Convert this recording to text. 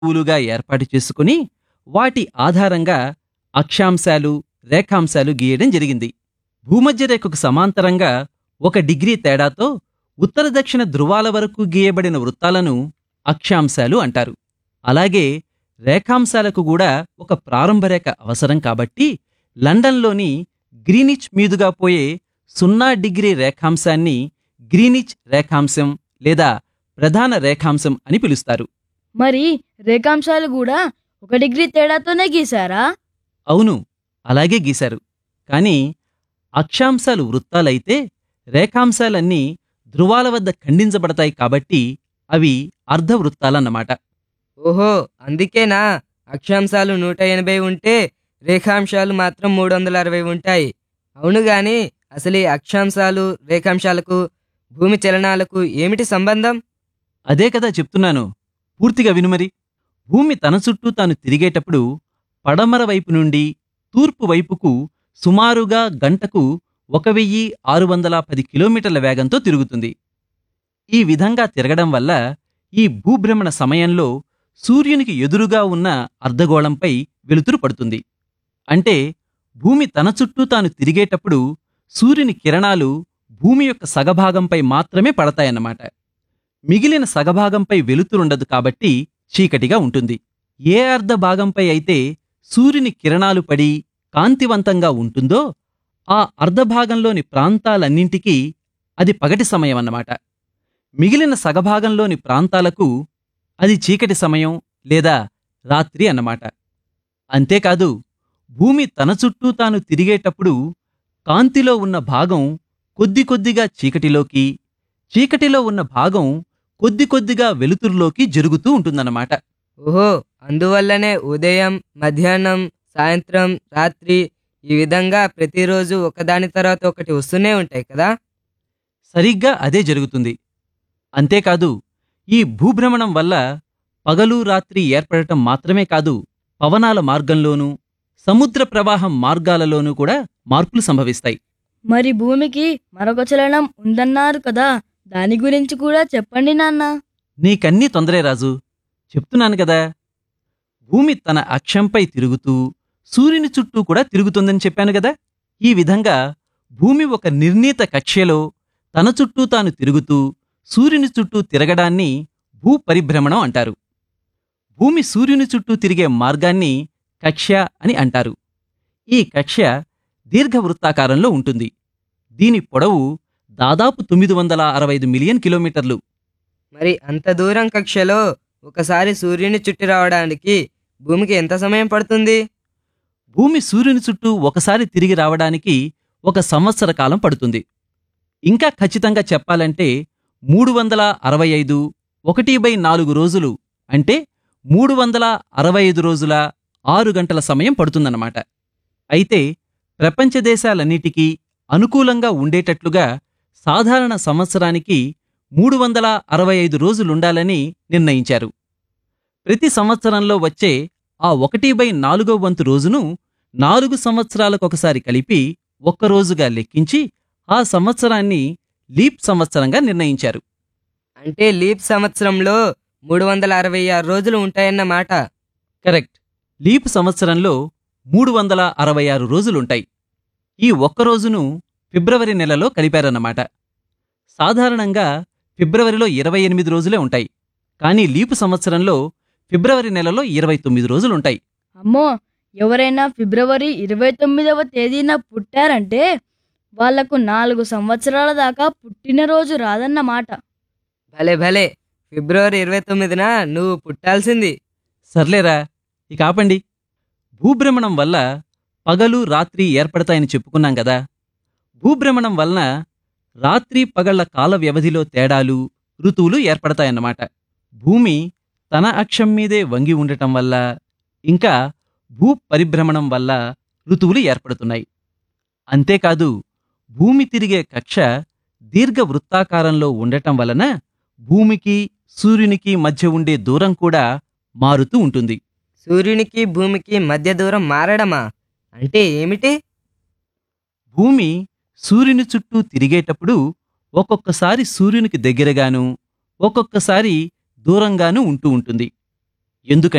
ఋతువులుగా ఏర్పాటు చేసుకుని వాటి ఆధారంగా అక్షాంశాలు రేఖాంశాలు గీయడం జరిగింది భూమధ్య రేఖకు సమాంతరంగా ఒక డిగ్రీ తేడాతో ఉత్తర దక్షిణ ధృవాల వరకు గీయబడిన వృత్తాలను అక్షాంశాలు అంటారు అలాగే రేఖాంశాలకు కూడా ఒక ప్రారంభ రేఖ అవసరం కాబట్టి లండన్లోని గ్రీనిచ్ మీదుగా పోయే సున్నా డిగ్రీ రేఖాంశాన్ని గ్రీనిచ్ రేఖాంశం లేదా ప్రధాన రేఖాంశం అని పిలుస్తారు మరి రేఖాంశాలు కూడా ఒక డిగ్రీ తేడాతోనే గీశారా అవును అలాగే గీశారు కానీ అక్షాంశాలు వృత్తాలైతే రేఖాంశాలన్నీ ధృవాల వద్ద ఖండించబడతాయి కాబట్టి అవి అర్ధవృత్తాలన్నమాట ఓహో అందుకేనా అక్షాంశాలు నూట ఎనభై ఉంటే రేఖాంశాలు మాత్రం మూడు వందల అరవై ఉంటాయి అవును గాని అసలు ఈ అక్షాంశాలు రేఖాంశాలకు భూమి చలనాలకు ఏమిటి సంబంధం అదే కదా చెప్తున్నాను పూర్తిగా వినుమరి భూమి తన చుట్టూ తాను తిరిగేటప్పుడు పడమర వైపు నుండి తూర్పు వైపుకు సుమారుగా గంటకు ఒక వెయ్యి ఆరు వందల పది కిలోమీటర్ల వేగంతో తిరుగుతుంది ఈ విధంగా తిరగడం వల్ల ఈ భూభ్రమణ సమయంలో సూర్యునికి ఎదురుగా ఉన్న అర్ధగోళంపై వెలుతురు పడుతుంది అంటే భూమి తన చుట్టూ తాను తిరిగేటప్పుడు సూర్యుని కిరణాలు భూమి యొక్క సగభాగంపై మాత్రమే పడతాయన్నమాట మిగిలిన సగభాగంపై వెలుతురుండదు కాబట్టి చీకటిగా ఉంటుంది ఏ అర్ధ భాగంపై అయితే సూర్యుని కిరణాలు పడి కాంతివంతంగా ఉంటుందో ఆ అర్ధభాగంలోని ప్రాంతాలన్నింటికీ అది పగటి సమయం అన్నమాట మిగిలిన సగభాగంలోని ప్రాంతాలకు అది చీకటి సమయం లేదా రాత్రి అన్నమాట అంతేకాదు భూమి తన చుట్టూ తాను తిరిగేటప్పుడు కాంతిలో ఉన్న భాగం కొద్ది కొద్దిగా చీకటిలోకి చీకటిలో ఉన్న భాగం కొద్ది కొద్దిగా వెలుతురులోకి జరుగుతూ ఉంటుందన్నమాట ఓహో అందువల్లనే ఉదయం మధ్యాహ్నం సాయంత్రం రాత్రి ఈ విధంగా ప్రతిరోజు ఒకదాని తర్వాత ఒకటి వస్తూనే ఉంటాయి కదా సరిగ్గా అదే జరుగుతుంది అంతేకాదు ఈ భూభ్రమణం వల్ల పగలు రాత్రి ఏర్పడటం మాత్రమే కాదు పవనాల మార్గంలోనూ సముద్ర ప్రవాహం మార్గాలలోనూ కూడా మార్పులు సంభవిస్తాయి మరి భూమికి మరొక చలనం ఉందన్నారు కదా దాని గురించి కూడా చెప్పండి నాన్న నీకన్నీ తొందరే రాజు చెప్తున్నాను కదా భూమి తన అక్షంపై తిరుగుతూ సూర్యుని చుట్టూ కూడా తిరుగుతుందని చెప్పాను కదా ఈ విధంగా భూమి ఒక నిర్ణీత కక్ష్యలో తన చుట్టూ తాను తిరుగుతూ సూర్యుని చుట్టూ తిరగడాన్ని భూపరిభ్రమణం అంటారు భూమి సూర్యుని చుట్టూ తిరిగే మార్గాన్ని కక్ష్య అని అంటారు ఈ కక్ష్య దీర్ఘవృత్తాకారంలో ఉంటుంది దీని పొడవు దాదాపు తొమ్మిది వందల అరవై ఐదు మిలియన్ కిలోమీటర్లు మరి అంత దూరం కక్షలో ఒకసారి సూర్యుని చుట్టి రావడానికి భూమికి ఎంత సమయం పడుతుంది భూమి సూర్యుని చుట్టూ ఒకసారి తిరిగి రావడానికి ఒక సంవత్సర కాలం పడుతుంది ఇంకా ఖచ్చితంగా చెప్పాలంటే మూడు వందల అరవై ఐదు ఒకటి బై నాలుగు రోజులు అంటే మూడు వందల అరవై ఐదు రోజుల ఆరు గంటల సమయం పడుతుందన్నమాట అయితే ప్రపంచ దేశాలన్నిటికీ అనుకూలంగా ఉండేటట్లుగా సాధారణ సంవత్సరానికి మూడు వందల అరవై ఐదు రోజులుండాలని నిర్ణయించారు ప్రతి సంవత్సరంలో వచ్చే ఆ ఒకటి బై నాలుగో వంతు రోజును నాలుగు సంవత్సరాలకొకసారి కలిపి ఒక్క రోజుగా లెక్కించి ఆ సంవత్సరాన్ని లీప్ సంవత్సరంగా నిర్ణయించారు అంటే లీప్ సంవత్సరంలో మూడు వందల అరవై ఆరు రోజులు ఉంటాయన్నమాట కరెక్ట్ లీప్ సంవత్సరంలో మూడు వందల అరవై ఆరు రోజులుంటాయి ఈ ఒక్క రోజును ఫిబ్రవరి నెలలో కలిపారన్నమాట సాధారణంగా ఫిబ్రవరిలో ఇరవై ఎనిమిది రోజులే ఉంటాయి కానీ లీపు సంవత్సరంలో ఫిబ్రవరి నెలలో ఇరవై తొమ్మిది రోజులుంటాయి అమ్మో ఎవరైనా ఫిబ్రవరి ఇరవై తొమ్మిదవ తేదీన పుట్టారంటే వాళ్లకు నాలుగు సంవత్సరాల దాకా పుట్టినరోజు రాదన్నమాట భలే భలే ఫిబ్రవరి ఇరవై తొమ్మిదిన నువ్వు పుట్టాల్సింది సర్లేరా ఇక ఆపండి భూభ్రమణం వల్ల పగలు రాత్రి ఏర్పడతాయని చెప్పుకున్నాం కదా భూభ్రమణం వలన రాత్రి పగళ్ల కాల వ్యవధిలో తేడాలు ఋతువులు ఏర్పడతాయన్నమాట భూమి తన అక్షం మీదే వంగి ఉండటం వల్ల ఇంకా భూ పరిభ్రమణం వల్ల ఋతువులు ఏర్పడుతున్నాయి అంతేకాదు భూమి తిరిగే కక్ష దీర్ఘవృత్తాకారంలో ఉండటం వలన భూమికి సూర్యునికి మధ్య ఉండే దూరం కూడా మారుతూ ఉంటుంది సూర్యునికి భూమికి మధ్య దూరం మారడమా అంటే ఏమిటి భూమి సూర్యుని చుట్టూ తిరిగేటప్పుడు ఒక్కొక్కసారి సూర్యునికి దగ్గరగాను ఒక్కొక్కసారి దూరంగానూ ఉంటూ ఉంటుంది ఎందుకంటే